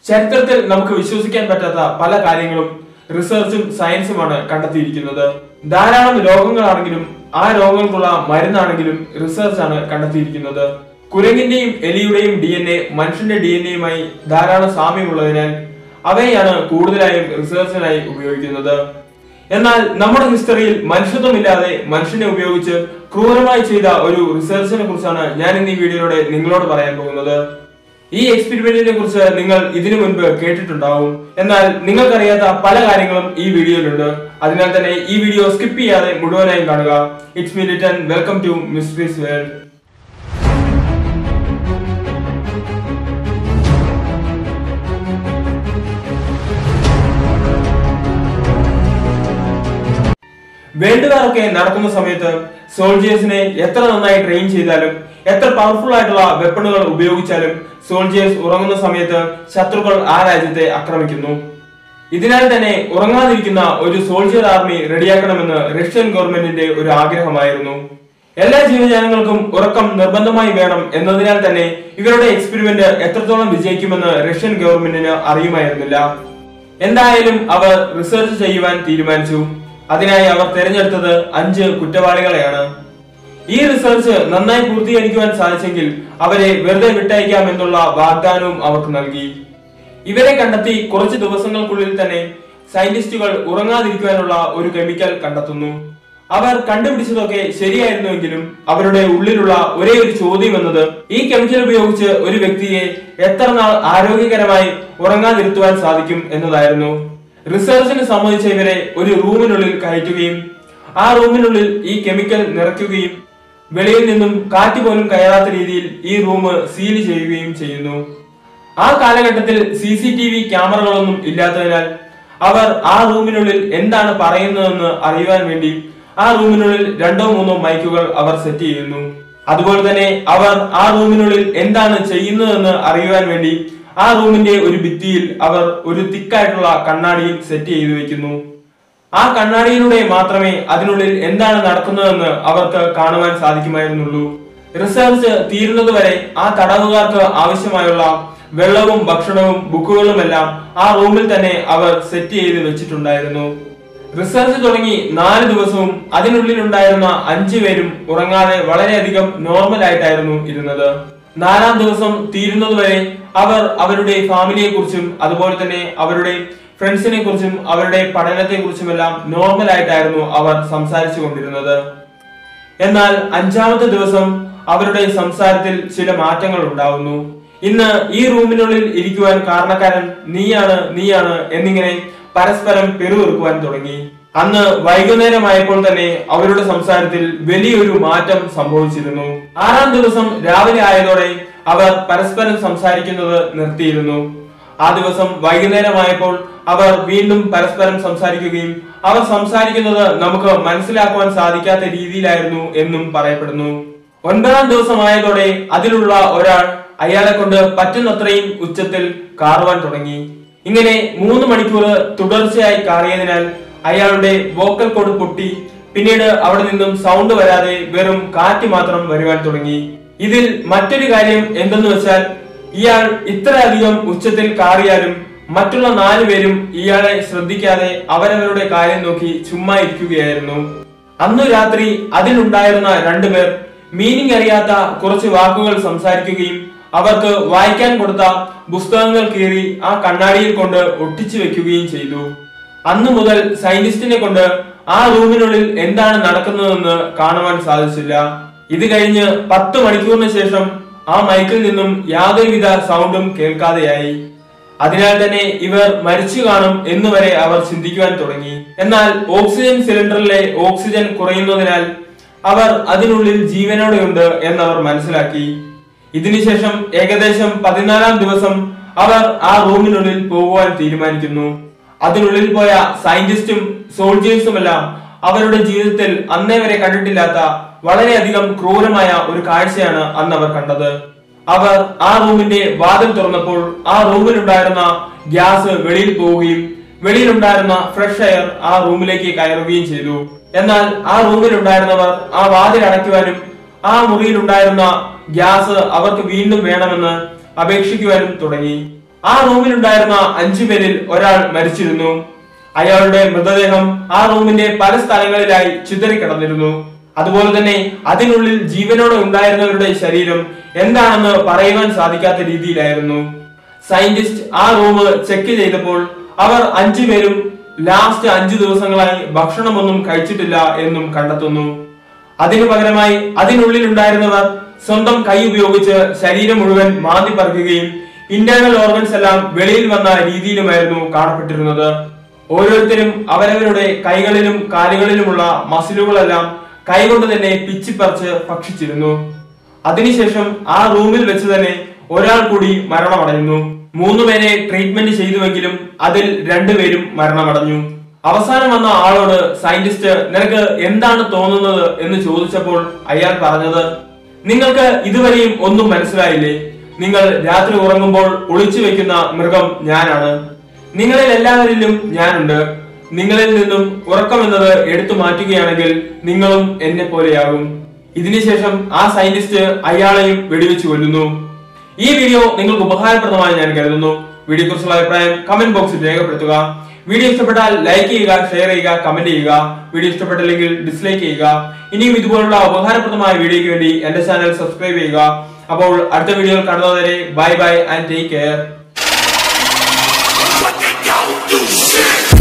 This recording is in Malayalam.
ചരിത്രത്തിൽ നമുക്ക് വിശ്വസിക്കാൻ പറ്റാത്ത പല കാര്യങ്ങളും റിസർച്ചും സയൻസുമാണ് കണ്ടെത്തിയിരിക്കുന്നത് ധാരാളം രോഗങ്ങളാണെങ്കിലും ആ രോഗങ്ങൾക്കുള്ള മരുന്നാണെങ്കിലും റിസർച്ചാണ് കണ്ടെത്തിയിരിക്കുന്നത് കുരങ്ങിന്റെയും എലിയുടെയും ഡി എൻ എ മനുഷ്യന്റെ ഡി എൻ എയുമായി ധാരാളം സാമ്യമുള്ളതിനാൽ അവയെയാണ് കൂടുതലായും റിസർച്ചിനായി ഉപയോഗിക്കുന്നത് എന്നാൽ നമ്മുടെ ഹിസ്റ്ററിയിൽ മനുഷ്യത്വമില്ലാതെ മനുഷ്യനെ ഉപയോഗിച്ച് ക്രൂരമായി ചെയ്ത ഒരു റിസർച്ചിനെ കുറിച്ചാണ് ഞാൻ ഇന്ന് ഈ വീഡിയോയിലൂടെ നിങ്ങളോട് പറയാൻ പോകുന്നത് ഈ എക്സ്പെരിമെന്റിനെ കുറിച്ച് നിങ്ങൾ ഇതിനു മുൻപ് കേട്ടിട്ടുണ്ടാവും എന്നാൽ നിങ്ങൾക്കറിയാത്ത പല കാര്യങ്ങളും ഈ വീഡിയോയിലുണ്ട് അതിനാൽ തന്നെ ഈ വീഡിയോ സ്കിപ്പ് ചെയ്യാതെ മുഴുവനായും കാണുക it's me Liten welcome to mysteries world world war ഒക്കെ നടക്കുന്ന സമയത്ത് സോൾജേഴ്സിനെ എത്ര നന്നായി ട്രെയിൻ ചെയ്താലും എത്ര പവർഫുൾ ആയിട്ടുള്ള വെപ്പണുകൾ ഉപയോഗിച്ചാലും സോൾജേഴ്സ് ഉറങ്ങുന്ന സമയത്ത് ശത്രുക്കൾ ആ രാജ്യത്തെ ആക്രമിക്കുന്നു ഇതിനാൽ തന്നെ ഉറങ്ങാതിരിക്കുന്ന ഒരു സോൾജർ ആർമി റെഡിയാക്കണമെന്ന് റഷ്യൻ ഗവൺമെന്റിന്റെ ഒരു ആഗ്രഹമായിരുന്നു എല്ലാ ജീവജാലങ്ങൾക്കും ഉറക്കം നിർബന്ധമായി വേണം എന്നതിനാൽ തന്നെ ഇവരുടെ എക്സ്പെരിമെന്റ് എത്രത്തോളം വിജയിക്കുമെന്ന് റഷ്യൻ ഗവൺമെന്റിന് അറിയുമായിരുന്നില്ല എന്തായാലും അവർ റിസർച്ച് ചെയ്യുവാൻ തീരുമാനിച്ചു അതിനായി അവർ തിരഞ്ഞെടുത്തത് അഞ്ച് കുറ്റവാളികളെയാണ് ഈ റിസർച്ച് നന്നായി പൂർത്തീകരിക്കുവാൻ സാധിച്ചെങ്കിൽ അവരെ വെറുതെ വിട്ടയക്കാം എന്നുള്ള വാഗ്ദാനവും അവർക്ക് നൽകി ഇവരെ കണ്ടെത്തി കുറച്ച് ദിവസങ്ങൾക്കുള്ളിൽ തന്നെ സയന്റിസ്റ്റുകൾ ഉറങ്ങാതിരിക്കുവാനുള്ള ഒരു കെമിക്കൽ കണ്ടെത്തുന്നു അവർ കണ്ടുപിടിച്ചതൊക്കെ ശരിയായിരുന്നുവെങ്കിലും അവരുടെ ഉള്ളിലുള്ള ഒരേ ഒരു ചോദ്യം എന്നത് ഈ കെമിക്കൽ ഉപയോഗിച്ച് ഒരു വ്യക്തിയെ എത്ര നാൾ ആരോഗ്യകരമായി ഉറങ്ങാതിരുത്തുവാൻ സാധിക്കും എന്നതായിരുന്നു റിസർച്ചിന് സംബന്ധിച്ച ഇവരെ ഒരു റൂമിനുള്ളിൽ കയറ്റുകയും ആ റൂമിനുള്ളിൽ ഈ കെമിക്കൽ നിറയ്ക്കുകയും വെളിയിൽ നിന്നും കാറ്റ് പോലും കയറാത്ത രീതിയിൽ ഈ റൂം സീൽ ചെയ്യുകയും ചെയ്യുന്നു ആ കാലഘട്ടത്തിൽ സി സി ടി വി ക്യാമറകളൊന്നും ഇല്ലാത്തതിനാൽ അവർ ആ റൂമിനുള്ളിൽ എന്താണ് പറയുന്നതെന്ന് അറിയുവാൻ വേണ്ടി ആ റൂമിനുള്ളിൽ രണ്ടോ മൂന്നോ മൈക്കുകൾ അവർ സെറ്റ് ചെയ്യുന്നു അതുപോലെ തന്നെ അവർ ആ റൂമിനുള്ളിൽ എന്താണ് ചെയ്യുന്നതെന്ന് അറിയുവാൻ വേണ്ടി ആ റൂമിന്റെ ഒരു ഭിത്തിയിൽ അവർ ഒരു തിക്കായിട്ടുള്ള കണ്ണാടിയും സെറ്റ് ചെയ്തു വെക്കുന്നു ആ കണ്ണാടിയിലൂടെ മാത്രമേ അതിനുള്ളിൽ എന്താണ് നടക്കുന്നതെന്ന് അവർക്ക് കാണുവാൻ സാധിക്കുമായിരുന്നുള്ളൂ റിസർച്ച് തീരുന്നതുവരെ ആ തടവുകാർക്ക് ആവശ്യമായുള്ള വെള്ളവും ഭക്ഷണവും ബുക്കുകളുമെല്ലാം ആ റൂമിൽ തന്നെ അവർ സെറ്റ് ചെയ്ത് വെച്ചിട്ടുണ്ടായിരുന്നു റിസർച്ച് തുടങ്ങി നാല് ദിവസവും അതിനുള്ളിൽ ഉണ്ടായിരുന്ന അഞ്ചു പേരും ഉറങ്ങാതെ വളരെയധികം നോർമൽ ആയിട്ടായിരുന്നു ഇരുന്നത് നാലാം ദിവസം തീരുന്നതുവരെ അവർ അവരുടെ ഫാമിലിയെ കുറിച്ചും അതുപോലെ തന്നെ അവരുടെ ഫ്രണ്ട്സിനെ കുറിച്ചും അവരുടെ പഠനത്തെ കുറിച്ചുമെല്ലാം നോർമൽ ആയിട്ടായിരുന്നു അവർ സംസാരിച്ചു കൊണ്ടിരുന്നത് എന്നാൽ അഞ്ചാമത്തെ ദിവസം അവരുടെ സംസാരത്തിൽ ചില മാറ്റങ്ങൾ ഉണ്ടാവുന്നു ഇന്ന് ഈ റൂമിനുള്ളിൽ ഇരിക്കുവാൻ കാരണക്കാരൻ നീയാണ് നീയാണ് എന്നിങ്ങനെ പരസ്പരം പെരുവെറുക്കുവാൻ തുടങ്ങി അന്ന് വൈകുന്നേരമായപ്പോൾ തന്നെ അവരുടെ സംസാരത്തിൽ വലിയൊരു മാറ്റം സംഭവിച്ചിരുന്നു ആറാം ദിവസം രാവിലെ ആയതോടെ അവർ പരസ്പരം സംസാരിക്കുന്നത് നിർത്തിയിരുന്നു ആ ദിവസം വൈകുന്നേരമായപ്പോൾ അവർ വീണ്ടും പരസ്പരം സംസാരിക്കുകയും അവർ സംസാരിക്കുന്നത് നമുക്ക് മനസ്സിലാക്കുവാൻ സാധിക്കാത്ത രീതിയിലായിരുന്നു എന്നും പറയപ്പെടുന്നു ഒൻപതാം ദിവസമായതോടെ അതിലുള്ള ഒരാൾ അയാളെ കൊണ്ട് പറ്റുന്നത്രയും ഉച്ചത്തിൽ കാറുവാൻ തുടങ്ങി ഇങ്ങനെ മൂന്ന് മണിക്കൂർ തുടർച്ചയായി കാറിയതിനാൽ അയാളുടെ വോക്കൽ കോഡ് പൊട്ടി പിന്നീട് അവിടെ നിന്നും സൗണ്ട് വരാതെ വെറും കാറ്റ് മാത്രം വരുവാൻ തുടങ്ങി ഇതിൽ മറ്റൊരു കാര്യം എന്തെന്ന് വെച്ചാൽ ഇയാൾ ഇത്രയധികം ഉച്ചത്തിൽ കാറിയാലും മറ്റുള്ള നാലു പേരും ഇയാളെ ശ്രദ്ധിക്കാതെ അവരവരുടെ കാര്യം നോക്കി ചുമ്മാ ഇരിക്കുകയായിരുന്നു അന്നു രാത്രി അതിലുണ്ടായിരുന്ന രണ്ടുപേർ മീനിങ് അറിയാത്ത കുറച്ച് വാക്കുകൾ സംസാരിക്കുകയും അവർക്ക് വായിക്കാൻ കൊടുത്ത പുസ്തകങ്ങൾ കീറി ആ കണ്ണാടിയിൽ കൊണ്ട് ഒട്ടിച്ചു വെക്കുകയും ചെയ്തു അന്നു മുതൽ സയന്റിസ്റ്റിനെ കൊണ്ട് ആ റൂമിനുള്ളിൽ എന്താണ് നടക്കുന്നതെന്ന് കാണുവാൻ സാധിച്ചില്ല ഇത് കഴിഞ്ഞ് പത്ത് മണിക്കൂറിന് ശേഷം ആ മൈക്കിൽ നിന്നും യാതൊരുവിധ സൗണ്ടും കേൾക്കാതെയായി അതിനാൽ തന്നെ ഇവർ മരിച്ചു കാണും എന്ന് വരെ അവർ ചിന്തിക്കുവാൻ തുടങ്ങി എന്നാൽ ഓക്സിജൻ സിലിണ്ടറിലെ ഓക്സിജൻ കുറയുന്നതിനാൽ അവർ അതിനുള്ളിൽ ജീവനോടെയുണ്ട് എന്നവർ മനസ്സിലാക്കി ഇതിനുശേഷം ഏകദേശം പതിനാലാം ദിവസം അവർ ആ റൂമിനുള്ളിൽ പോകുവാൻ തീരുമാനിക്കുന്നു അതിനുള്ളിൽ പോയ സയന്റിസ്റ്റും സോൾജേഴ്സുമെല്ലാം അവരുടെ ജീവിതത്തിൽ അന്നേ വരെ കണ്ടിട്ടില്ലാത്ത വളരെയധികം ക്രൂരമായ ഒരു കാഴ്ചയാണ് അന്ന് അവർ കണ്ടത് അവർ ആ റൂമിന്റെ വാതിൽ തുറന്നപ്പോൾ ആ റൂമിലുണ്ടായിരുന്ന ഗ്യാസ് വെളിയിൽ പോവുകയും വെളിയിലുണ്ടായിരുന്ന ഫ്രഷ് എയർ ആ റൂമിലേക്ക് കയറുകയും ചെയ്തു എന്നാൽ ആ റൂമിലുണ്ടായിരുന്നവർ ആ വാതിൽ അടയ്ക്കുവാനും ആ മുറിയിലുണ്ടായിരുന്ന ഗ്യാസ് അവർക്ക് വീണ്ടും വേണമെന്ന് അപേക്ഷിക്കുവാനും തുടങ്ങി ആ റൂമിലുണ്ടായിരുന്ന അഞ്ചു പേരിൽ ഒരാൾ മരിച്ചിരുന്നു അയാളുടെ മൃതദേഹം ആ റൂമിന്റെ പല സ്ഥലങ്ങളിലായി ചിതറിക്കിടന്നിരുന്നു അതുപോലെ തന്നെ അതിനുള്ളിൽ ജീവനോടെ ഉണ്ടായിരുന്നവരുടെ ശരീരം എന്താണെന്ന് പറയുവാൻ സാധിക്കാത്ത രീതിയിലായിരുന്നു സയന്റിസ്റ്റ് ആ റൂം ചെക്ക് ചെയ്തപ്പോൾ അവർ അഞ്ചുപേരും ലാസ്റ്റ് അഞ്ചു ദിവസങ്ങളായി ഭക്ഷണമൊന്നും കഴിച്ചിട്ടില്ല എന്നും കണ്ടെത്തുന്നു അതിനു പകരമായി അതിനുള്ളിൽ ഉണ്ടായിരുന്നവർ സ്വന്തം കൈ ഉപയോഗിച്ച് ശരീരം മുഴുവൻ മാന്തി പറിക്കുകയും ഇന്റേണൽ ഓർഗൻസ് എല്ലാം വെളിയിൽ വന്ന രീതിയിലുമായിരുന്നു കാണപ്പെട്ടിരുന്നത് ഓരോരുത്തരും അവരവരുടെ കൈകളിലും കാലുകളിലുമുള്ള മസിലുകളെല്ലാം കൈകൊണ്ട് തന്നെ പിച്ചിപ്പറിച്ച് ഭക്ഷിച്ചിരുന്നു അതിനുശേഷം ആ റൂമിൽ വെച്ച് തന്നെ ഒരാൾ കൂടി മരണമടഞ്ഞു മൂന്നുപേരെ ട്രീറ്റ്മെന്റ് ചെയ്തുവെങ്കിലും അതിൽ രണ്ടുപേരും മരണമടഞ്ഞു അവസാനം വന്ന ആളോട് സയന്റിസ്റ്റ് നിനക്ക് എന്താണ് തോന്നുന്നത് എന്ന് ചോദിച്ചപ്പോൾ അയാൾ പറഞ്ഞത് നിങ്ങൾക്ക് ഇതുവരെയും ഒന്നും മനസ്സിലായില്ലേ നിങ്ങൾ രാത്രി ഉറങ്ങുമ്പോൾ ഒളിച്ചു വെക്കുന്ന മൃഗം ഞാനാണ് നിങ്ങളിൽ എല്ലാവരിലും ഞാനുണ്ട് നിങ്ങളിൽ നിന്നും ഉറക്കം എന്നത് എടുത്തു മാറ്റുകയാണെങ്കിൽ നിങ്ങളും എന്നെ പോലെയാകും ഇതിനുശേഷം ആ സയന്റിസ്റ്റ് അയാളെയും വെടിവെച്ച് കൊല്ലുന്നു ഈ വീഡിയോ നിങ്ങൾക്ക് ഉപകാരപ്രദമായി ഞാൻ കരുതുന്നു വീഡിയോ കുറിച്ചുള്ള അഭിപ്രായം കമന്റ് ബോക്സിൽ രേഖപ്പെടുത്തുക വീഡിയോ ഇഷ്ടപ്പെട്ടാൽ ലൈക്ക് ചെയ്യുക ഷെയർ ചെയ്യുക കമന്റ് ചെയ്യുക വീഡിയോ ഇഷ്ടപ്പെട്ടില്ലെങ്കിൽ ഡിസ്ലൈക്ക് ചെയ്യുക ഇനിയും ഇതുപോലുള്ള ഉപകാരപ്രദമായ വീഡിയോയ്ക്ക് വേണ്ടി എന്റെ ചാനൽ സബ്സ്ക്രൈബ് ചെയ്യുക അപ്പോൾ അടുത്ത വീഡിയോയിൽ കാണുന്നതുവരെ bye bye and take care What they gon' do? Shit!